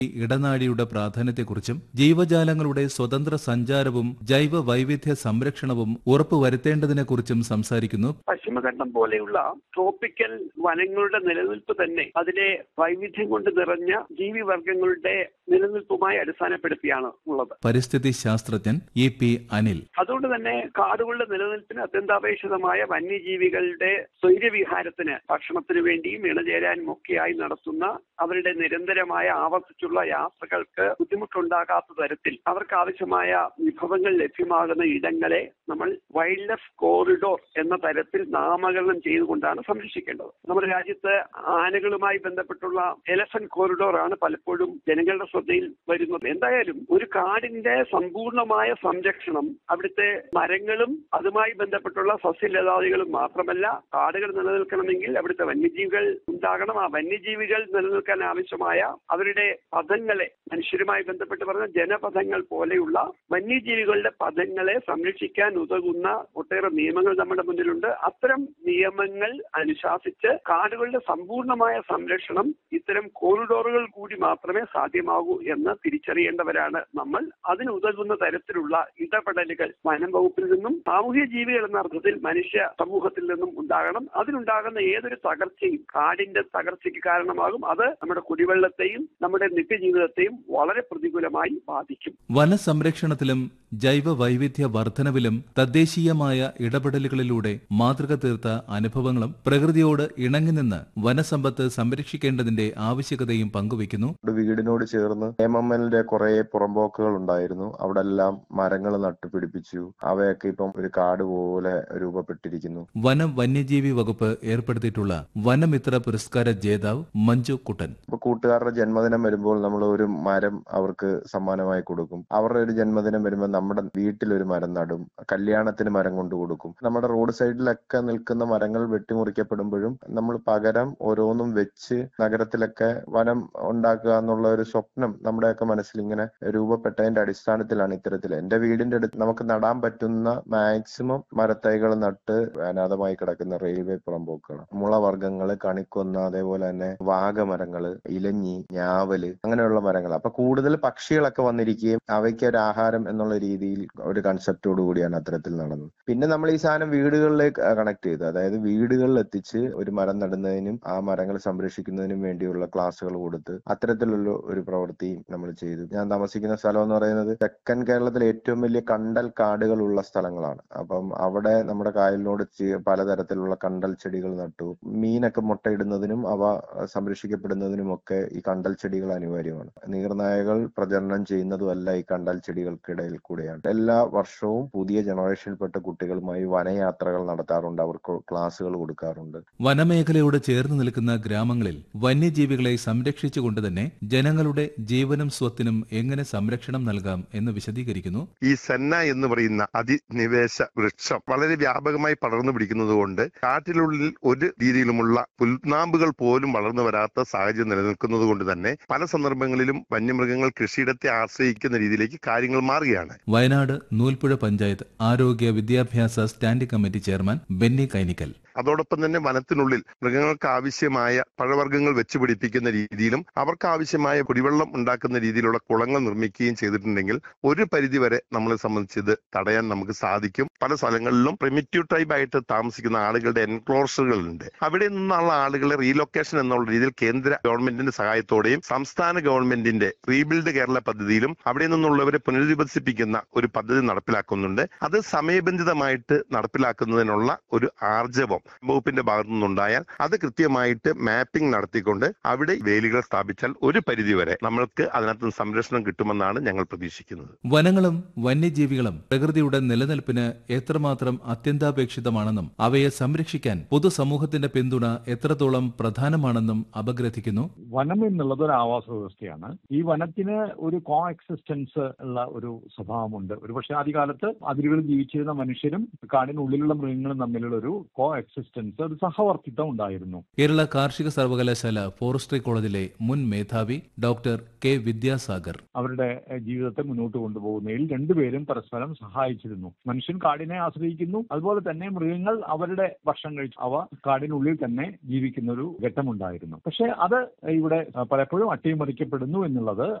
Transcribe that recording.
ഈ ഇടനാഴിയുടെ പ്രാധാന്യത്തെക്കുറിച്ചും ജീവജാലങ്ങളുടെ സ്വതന്ത്ര സഞ്ചാരവും ജൈവ വൈവിധ്യ സംരക്ഷണവും ഉറപ്പുവരുത്തേണ്ടതിനെക്കുറിച്ചും സംസാരിക്കുന്നു പശ്ചിമഘട്ടം പോലെയുള്ള ട്രോപ്പിക്കൽ വനങ്ങളുടെ നിലനിൽപ്പ് തന്നെ അതിലെ വൈവിധ്യം കൊണ്ട് നിറഞ്ഞ ജീവിവർഗങ്ങളുടെ നിലനിൽപ്പുമായി അടിസ്ഥാനപ്പെടുത്തിയാണ് ഉള്ളത് പരിസ്ഥിതി ശാസ്ത്രജ്ഞൻ ഇ പി അനിൽ അതുകൊണ്ട് തന്നെ കാടുകളുടെ നിലനിൽപ്പിന് അത്യന്താപേക്ഷിതമായ വന്യജീവികളുടെ സ്വൈര്യവിഹാരത്തിന് ഭക്ഷണത്തിന് വേണ്ടിയും ഇണചേരാനും ഒക്കെയായി നടത്തുന്ന അവരുടെ നിരന്തരമായ ആവർത്തിച്ചുള്ള യാത്രകൾക്ക് ബുദ്ധിമുട്ടുണ്ടാകാത്ത തരത്തിൽ അവർക്ക് ആവശ്യമായ വിഭവങ്ങൾ ലഭ്യമാകുന്ന ഇടങ്ങളെ നമ്മൾ വൈൽഡ് ലൈഫ് കോറിഡോർ എന്ന തരത്തിൽ നാമകരണം ചെയ്തുകൊണ്ടാണ് സംരക്ഷിക്കേണ്ടത് നമ്മുടെ രാജ്യത്ത് ആനകളുമായി ബന്ധപ്പെട്ടുള്ള എലഫന്റ് കോറിഡോർ ആണ് പലപ്പോഴും ജനങ്ങളുടെ ശ്രദ്ധയിൽ വരുന്നത് എന്തായാലും ഒരു കാടിന്റെ സമ്പൂർണമായ സംരക്ഷണം അവിടുത്തെ മരങ്ങളും അതുമായി ബന്ധപ്പെട്ടുള്ള സസ്യലതാദികളും മാത്രമല്ല കാടുകൾ നിലനിൽക്കണമെങ്കിൽ അവിടുത്തെ വന്യജീവികൾ ഉണ്ടാകണം ആ വന്യജീവികൾ നിലനിൽക്കാൻ ആവശ്യമായ അവരുടെ പദങ്ങളെ മനുഷ്യരുമായി ബന്ധപ്പെട്ട് പറഞ്ഞ ജനപദങ്ങൾ പോലെയുള്ള വന്യജീവികളുടെ പദങ്ങളെ സംരക്ഷിക്കാൻ ഉതകുന്ന ഒട്ടേറെ നിയമങ്ങൾ നമ്മുടെ മുന്നിലുണ്ട് അത്തരം നിയമങ്ങൾ അനുശാസിച്ച് കാടുകളുടെ സമ്പൂർണമായ സംരക്ഷണം ഇത്തരം കോറിഡോറുകൾ കൂടി മാത്രമേ സാധ്യമാകൂ എന്ന് തിരിച്ചറിയേണ്ടവരാണ് നമ്മൾ അതിന് ഉതകുന്ന തരത്തിലുള്ള ഇടപെടലുകൾ വനം വകുപ്പിൽ നിന്നും സാമൂഹ്യ ജീവികൾ എന്ന അർത്ഥത്തിൽ മനുഷ്യ സമൂഹത്തിൽ നിന്നും ഉണ്ടാകണം അതിനുണ്ടാകുന്ന ഏതൊരു തകർച്ചയും കാടിന്റെ തകർച്ചയ്ക്ക് കാരണമാകും അത് നമ്മുടെ കുടിവെള്ളത്തെയും നമ്മുടെ നിത്യജീവിതത്തെയും വളരെ പ്രതികൂലമായി ബാധിക്കും വനസംരക്ഷണത്തിലും ജൈവ വൈവിധ്യ വർധനവിലും തദ്ദേശീയമായ ഇടപെടലുകളിലൂടെ മാതൃക തീർത്ത അനുഭവങ്ങളും പ്രകൃതിയോട് ഇണങ്ങി നിന്ന് വനസമ്പത്ത് സംരക്ഷിക്കേണ്ടതിന്റെ ആവശ്യകതയും പങ്കുവയ്ക്കുന്നു ഒരു വീടിനോട് ചേർന്ന് എം എം എല്ലിന്റെ കുറെ പുറമ്പോക്കുകൾ ഉണ്ടായിരുന്നു അവിടെ എല്ലാം മരങ്ങൾ നട്ടുപിടിപ്പിച്ചു അവയൊക്കെ ഇപ്പം ഒരു കാട് പോലെ രൂപപ്പെട്ടിരിക്കുന്നു വനം വന്യജീവി വകുപ്പ് ഏർപ്പെടുത്തിയിട്ടുള്ള വനമിത്ര പുരസ്കാര ജേതാവ് മഞ്ജു കുട്ടൻ ഇപ്പൊ കൂട്ടുകാരുടെ ജന്മദിനം വരുമ്പോൾ നമ്മൾ ഒരു മരം അവർക്ക് സമ്മാനമായി കൊടുക്കും അവരുടെ ഒരു ജന്മദിനം വരുമ്പോൾ നമ്മുടെ വീട്ടിൽ ഒരു മരം നടും കല്യാണത്തിന് മരം കൊണ്ട് കൊടുക്കും നമ്മുടെ റോഡ് സൈഡിലൊക്കെ നിൽക്കുന്ന മരങ്ങൾ വെട്ടിമുറിക്കപ്പെടുമ്പോഴും നമ്മൾ പകരം ഓരോന്നും വെച്ച് നഗരത്തിലൊക്കെ വനം ഉണ്ടാക്കുക എന്നുള്ള ഒരു സ്വപ്നം നമ്മുടെയൊക്കെ മനസ്സിൽ ഇങ്ങനെ രൂപപ്പെട്ടതിന്റെ അടിസ്ഥാനത്തിലാണ് ഇത്തരത്തിൽ എന്റെ വീടിന്റെ അടുത്ത് നമുക്ക് നടാൻ പറ്റുന്ന മാക്സിമം മരത്തൈകൾ നട്ട് അനാഥമായി കിടക്കുന്ന റെയിൽവേ പുറമ്പോക്കുകൾ മുളവർഗ്ഗങ്ങള് കണിക്കൊന്ന അതേപോലെ തന്നെ വാഗമരങ്ങള് ഇലഞ്ഞി ഞാവല് അങ്ങനെയുള്ള മരങ്ങൾ അപ്പൊ കൂടുതൽ പക്ഷികളൊക്കെ വന്നിരിക്കുകയും അവയ്ക്ക് ഒരു ആഹാരം എന്നുള്ള രീതിയിൽ ഒരു കൺസെപ്റ്റോട് കൂടിയാണ് അത്തരത്തിൽ നടന്നത് പിന്നെ നമ്മൾ ഈ സാധനം വീടുകളിലേക്ക് കണക്ട് ചെയ്തു അതായത് വീടുകളിൽ എത്തിച്ച് ഒരു മരം നടുന്നതിനും ആ മരങ്ങൾ സംരക്ഷിക്കുന്നതിനും വേണ്ടിയുള്ള ക്ലാസ്സുകൾ കൊടുത്ത് അത്തരത്തിലുള്ള ഒരു പ്രവൃത്തി നമ്മൾ ചെയ്തു ഞാൻ താമസിക്കുന്ന സ്ഥലം എന്ന് പറയുന്നത് തെക്കൻ കേരളത്തിലെ ഏറ്റവും വലിയ കണ്ടൽ കാടുകളുള്ള സ്ഥലങ്ങളാണ് അപ്പം അവിടെ നമ്മുടെ കായലിനോട് ചെ- പലതരത്തിലുള്ള കണ്ടൽ ചെടികൾ നട്ടു മീനൊക്കെ മുട്ടയിടുന്നതിനും അവ സംരക്ഷിക്കപ്പെടുന്നതിനും ഒക്കെ ഈ കണ്ടൽ ചെടികൾ അനിവാര്യമാണ് നീർനായകൾ പ്രജനനം ചെയ്യുന്നതുമല്ല ഈ കണ്ടൽ ചെടികൾക്കിടയിൽ കൂടെയാണ് എല്ലാ വർഷവും പുതിയ ജനറേഷനിൽപ്പെട്ട കുട്ടികളുമായി വനയാത്രകൾ നടത്താറുണ്ട് അവർക്ക് ക്ലാസ്സുകൾ കൊടുക്കാറുണ്ട് വനമേഖലയോട് ചേർന്ന് നിൽക്കുന്ന ഗ്രാമങ്ങളിൽ വന്യജീവികളെ സംരക്ഷിച്ചുകൊണ്ട് തന്നെ ജനങ്ങളുടെ ജീവനും സ്വത്തിനും എങ്ങനെ സംരക്ഷണം നൽകാം എന്ന് വിശദീകരിക്കുന്നു ഈ സെന്ന എന്ന് പറയുന്ന അതിനിവേശ വൃക്ഷം വളരെ വ്യാപകമായി പടർന്നു പിടിക്കുന്നത് കൊണ്ട് കാട്ടിനുള്ളിൽ ഒരു രീതിയിലുമുള്ള പുൽനാമ്പുകൾ പോലും വളർന്നു വരാത്ത സാഹചര്യം നിലനിൽക്കുന്നത് കൊണ്ട് തന്നെ പല സന്ദർഭങ്ങളിലും വന്യമൃഗങ്ങൾ കൃഷിയിടത്തെ ആശ്രയിക്കുന്ന രീതിയിലേക്ക് കാര്യങ്ങൾ മാറുകയാണ് വയനാട് നൂൽപ്പുഴ പഞ്ചായത്ത് ആരോഗ്യ വിദ്യാഭ്യാസ standing committee chairman Benny Kainikkal അതോടൊപ്പം തന്നെ വനത്തിനുള്ളിൽ മൃഗങ്ങൾക്ക് ആവശ്യമായ പഴവർഗ്ഗങ്ങൾ വെച്ച് പിടിപ്പിക്കുന്ന രീതിയിലും അവർക്ക് ആവശ്യമായ കുടിവെള്ളം ഉണ്ടാക്കുന്ന രീതിയിലുള്ള കുളങ്ങൾ നിർമ്മിക്കുകയും ചെയ്തിട്ടുണ്ടെങ്കിൽ ഒരു പരിധിവരെ നമ്മളെ സംബന്ധിച്ച് ഇത് തടയാൻ നമുക്ക് സാധിക്കും പല സ്ഥലങ്ങളിലും പ്രിമിറ്റീവ് ട്രൈബ് ആയിട്ട് താമസിക്കുന്ന ആളുകളുടെ എൻക്ലോഷറുകളുണ്ട് അവിടെ നിന്നുള്ള ആളുകളെ റീലൊക്കേഷൻ എന്നുള്ള രീതിയിൽ കേന്ദ്ര ഗവൺമെന്റിന്റെ സഹായത്തോടെയും സംസ്ഥാന ഗവൺമെന്റിന്റെ റീബിൽഡ് കേരള പദ്ധതിയിലും അവിടെ നിന്നുള്ളവരെ പുനരധിവസിപ്പിക്കുന്ന ഒരു പദ്ധതി നടപ്പിലാക്കുന്നുണ്ട് അത് സമയബന്ധിതമായിട്ട് നടപ്പിലാക്കുന്നതിനുള്ള ഒരു ആർജവം വകുപ്പിന്റെ ഭാഗത്തു നിന്നുണ്ടായാൽ അത് കൃത്യമായിട്ട് മാപ്പിംഗ് നടത്തിക്കൊണ്ട് അവിടെ വേലികൾ സ്ഥാപിച്ചാൽ ഒരു പരിധിവരെ നമ്മൾക്ക് അതിനകത്ത് നിന്ന് സംരക്ഷണം കിട്ടുമെന്നാണ് ഞങ്ങൾ പ്രതീക്ഷിക്കുന്നത് വനങ്ങളും വന്യജീവികളും പ്രകൃതിയുടെ നിലനിൽപ്പിന് എത്രമാത്രം അത്യന്താപേക്ഷിതമാണെന്നും അവയെ സംരക്ഷിക്കാൻ പൊതുസമൂഹത്തിന്റെ പിന്തുണ എത്രത്തോളം പ്രധാനമാണെന്നും അപഗ്രഥിക്കുന്നു വനം എന്നുള്ളത് ഒരു ആവാസ വ്യവസ്ഥയാണ് ഈ വനത്തിന് ഒരു കോ എക്സിസ്റ്റൻസ് ഉള്ള ഒരു സ്വഭാവമുണ്ട് ഒരുപക്ഷെ ആദ്യകാലത്ത് അതിരുകളിൽ ജീവിച്ചിരുന്ന മനുഷ്യരും കാടിനുള്ളിലുള്ള മൃഗങ്ങളും തമ്മിലുള്ള ഒരു കോ എക്സിസ്റ്റൻസ് ഒരു സഹവർത്തിത്വം ഉണ്ടായിരുന്നു കേരള കാർഷിക സർവകലാശാല ഫോറസ്ട്രി കോളേജിലെ മുൻ മേധാവി ഡോക്ടർ കെ വിദ്യാസാഗർ അവരുടെ എഹ്, ജീവിതത്തെ മുന്നോട്ട് കൊണ്ടുപോകുന്നതിൽ രണ്ടുപേരും പരസ്പരം സഹായിച്ചിരുന്നു മനുഷ്യൻ കാടിനെ ആശ്രയിക്കുന്നു അതുപോലെ തന്നെ മൃഗങ്ങൾ അവരുടെ ഭക്ഷണം കഴിച്ചു അവ കാടിനുള്ളിൽ തന്നെ ജീവിക്കുന്ന ഒരു ഘട്ടമുണ്ടായിരുന്നു പക്ഷെ അത് ഇവിടെ അഹ്, പലപ്പോഴും അട്ടിമറിക്കപ്പെടുന്നു എന്നുള്ളത്